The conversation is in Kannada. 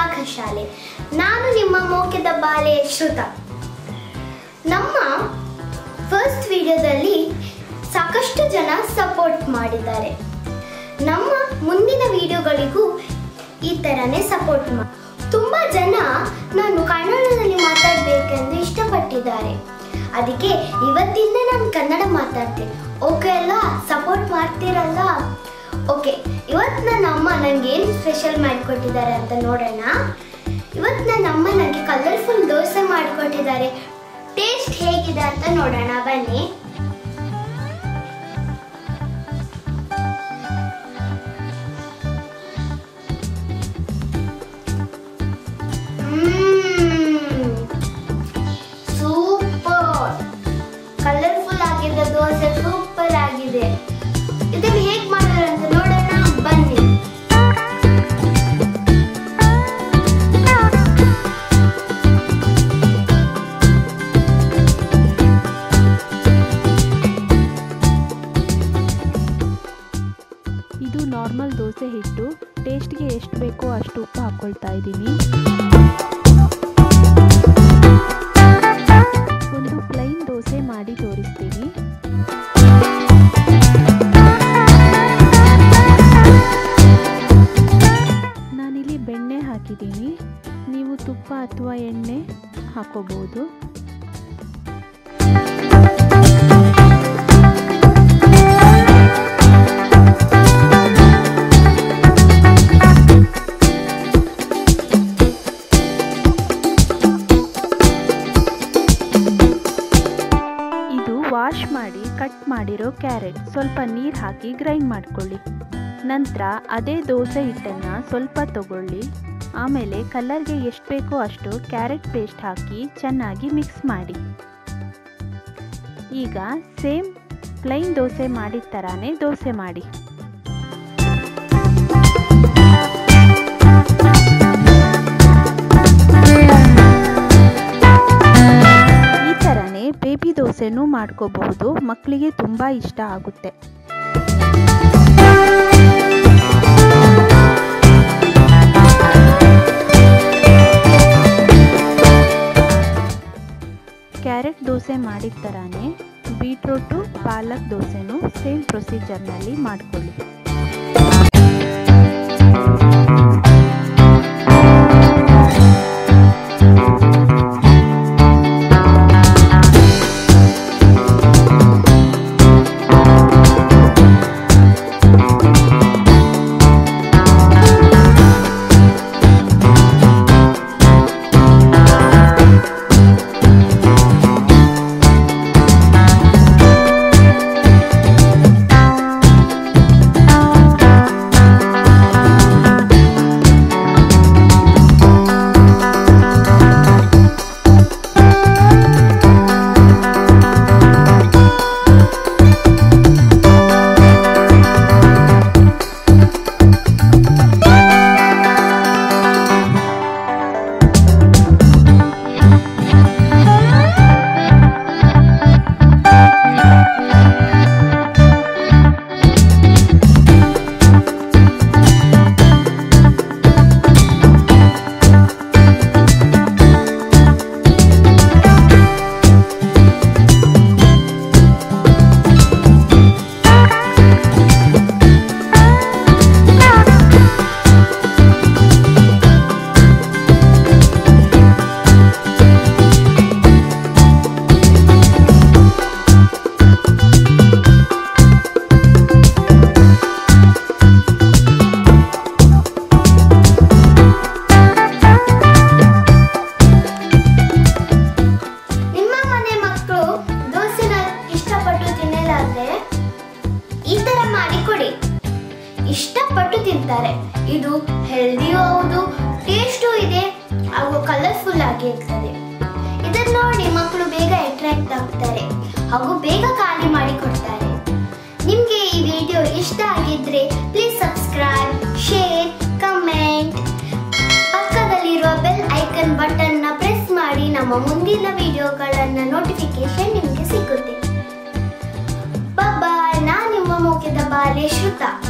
ಪಾಕಶಾಲೆ ನಾನು ನಿಮ್ಮ ಮೋಕೆದ ಬಾಲೆ ಶ್ರುತ ನಮ್ಮ ಫಸ್ಟ್ ವಿಡಿಯೋದಲ್ಲಿ ಸಾಕಷ್ಟು ಜನ ಸಪೋರ್ಟ್ ಮಾಡಿದ್ದಾರೆ ನಮ್ಮ ಮುಂದಿನ ವಿಡಿಯೋಗಳಿಗೂ ಈ ಥರನೇ ಸಪೋರ್ಟ್ ಮಾಡಿ ತುಂಬ ಜನ ನಾನು ಕನ್ನಡದಲ್ಲಿ ಮಾತಾಡಬೇಕೆಂದು ಇಷ್ಟಪಟ್ಟಿದ್ದಾರೆ ಅದಕ್ಕೆ ಇವತ್ತಿಂದ ನಾನು ಕನ್ನಡ ಮಾತಾಡ್ತೀನಿ ಓಕೆ ಅಲ್ಲ ಸಪೋರ್ಟ್ ಮಾಡ್ತೀರಲ್ಲ ಓಕೆ ಇವತ್ತು ನನ್ನ ಅಮ್ಮ ನನಗೆ ಏನು ಸ್ಪೆಷಲ್ ಮಾಡಿಕೊಟ್ಟಿದ್ದಾರೆ ಅಂತ ನೋಡೋಣ ಇವತ್ತು ನನ್ನ ಅಮ್ಮ ನನಗೆ ಕಲರ್ಫುಲ್ ದೋಸೆ ಮಾಡಿಕೊಟ್ಟಿದ್ದಾರೆ ಟೇಸ್ಟ್ ಹೇಗಿದೆ ಅಂತ ನೋಡೋಣ ಬನ್ನಿ ಸೂಪರ್ ಕಲರ್ಫುಲ್ ಆಗಿದೆ ದೋಸೆ ಸೂಪರ್ ಆಗಿದೆ ಇದನ್ನು ಹೇಗೆ ಮಾಡೋದು ಅಂತ ನೋಡೋಣ ಬನ್ನಿ ಇದು ನಾರ್ಮಲ್ ದೋಸೆ ಹಿಟ್ಟು ಟೇಸ್ಟ್ಗೆ ಎಷ್ಟು ಬೇಕೋ ಅಷ್ಟು ಉಪ್ಪು ಹಾಕ್ಕೊಳ್ತಾ ಇದ್ದೀನಿ ಒಂದು ಪ್ಲೈನ್ ದೋಸೆ ಮಾಡಿ ತೋರಿಸ್ತೀನಿ ನಾನಿಲ್ಲಿ ಬೆಣ್ಣೆ ಹಾಕಿದ್ದೀನಿ ನೀವು ತುಪ್ಪ ಅಥವಾ ಎಣ್ಣೆ ಹಾಕೋಬಹುದು ಇದು ವಾಶ್ ಮಾಡಿ ಕಟ್ ಮಾಡಿರೋ ಕ್ಯಾರೆಟ್ ಸ್ವಲ್ಪ ನೀರು ಹಾಕಿ ಗ್ರೈಂಡ್ ಮಾಡ್ಕೊಳ್ಳಿ ನಂತರ ಅದೇ ದೋಸೆ ಹಿಟ್ಟನ್ನು ಸ್ವಲ್ಪ ತಗೊಳ್ಳಿ ಆಮೇಲೆ ಕಲರ್ಗೆ ಎಷ್ಟು ಬೇಕೋ ಅಷ್ಟು ಕ್ಯಾರೆಟ್ ಪೇಸ್ಟ್ ಹಾಕಿ ಚೆನ್ನಾಗಿ ಮಿಕ್ಸ್ ಮಾಡಿ ಈಗ ಸೇಮ್ ಪ್ಲೈನ್ ದೋಸೆ ಮಾಡಿದ ಥರನೇ ದೋಸೆ ಮಾಡಿ ಈ ಥರನೇ ಬೇಬಿ ದೋಸೆನೂ ಮಾಡ್ಕೋಬಹುದು ಮಕ್ಕಳಿಗೆ ತುಂಬ ಇಷ್ಟ ಆಗುತ್ತೆ ಕ್ಯಾರೆಟ್ ದೋಸೆ ಮಾಡಿದ ಥರನೇ ಬೀಟ್ರೂಟು ಪಾಲಕ್ ದೋಸೆನೂ ಸೇಮ್ ಪ್ರೊಸೀಜರ್ನಲ್ಲಿ ಮಾಡ್ಕೊಳ್ಳಿ ನಿಮ್ಮ ಮನೆ ಮಕ್ಕಳು ದೋಸೆನ ಇಷ್ಟಪಟ್ಟು ತಿನ್ನಲಾದ್ರೆ ಈ ತರ ಮಾಡಿ ಕೊಡಿ ಇಷ್ಟಪಟ್ಟು ತಿಂತಾರೆ ಇದು ಹೆಲ್ದಿಯೂ ಹೌದು ಟೇಸ್ಟು ಇದೆ ಹಾಗೂ ಕಲರ್ಫುಲ್ ಆಗಿರ್ತದೆ ಇದನ್ನ ನೋಡಿ ಮಕ್ಕಳು ಬೇಗ ಅಟ್ರಾಕ್ಟ್ ಆಗ್ತಾರೆ ಹಾಗೂ ಬೇಗ ಖಾಲಿ ಮಾಡಿ ಕೊಡ್ತಾರೆ ನಿಮ್ಗೆ ಈ ವಿಡಿಯೋ ಇಷ್ಟ ಆಗಿದ್ರೆ ಪ್ಲೀಸ್ ಸಬ್ಸ್ಕ್ರೈಬ್ ಶೇರ್ ಕಮೆಂಟ್ ಪಕ್ಕದಲ್ಲಿರುವ ಬೆಲ್ ಐಕನ್ ಬಟನ್ ನ ಪ್ರೆಸ್ ಮಾಡಿ ನಮ್ಮ ಮುಂದಿನ ವಿಡಿಯೋಗಳನ್ನ ನೋಟಿಫಿಕೇಶನ್ ನಿಮಗೆ ಸಿಗುತ್ತೆ ಬಾಯ್ ನಾ ನಿಮ್ಮ ಮುಖ್ಯದ ಬಾಲೆ ಶ್ರುತ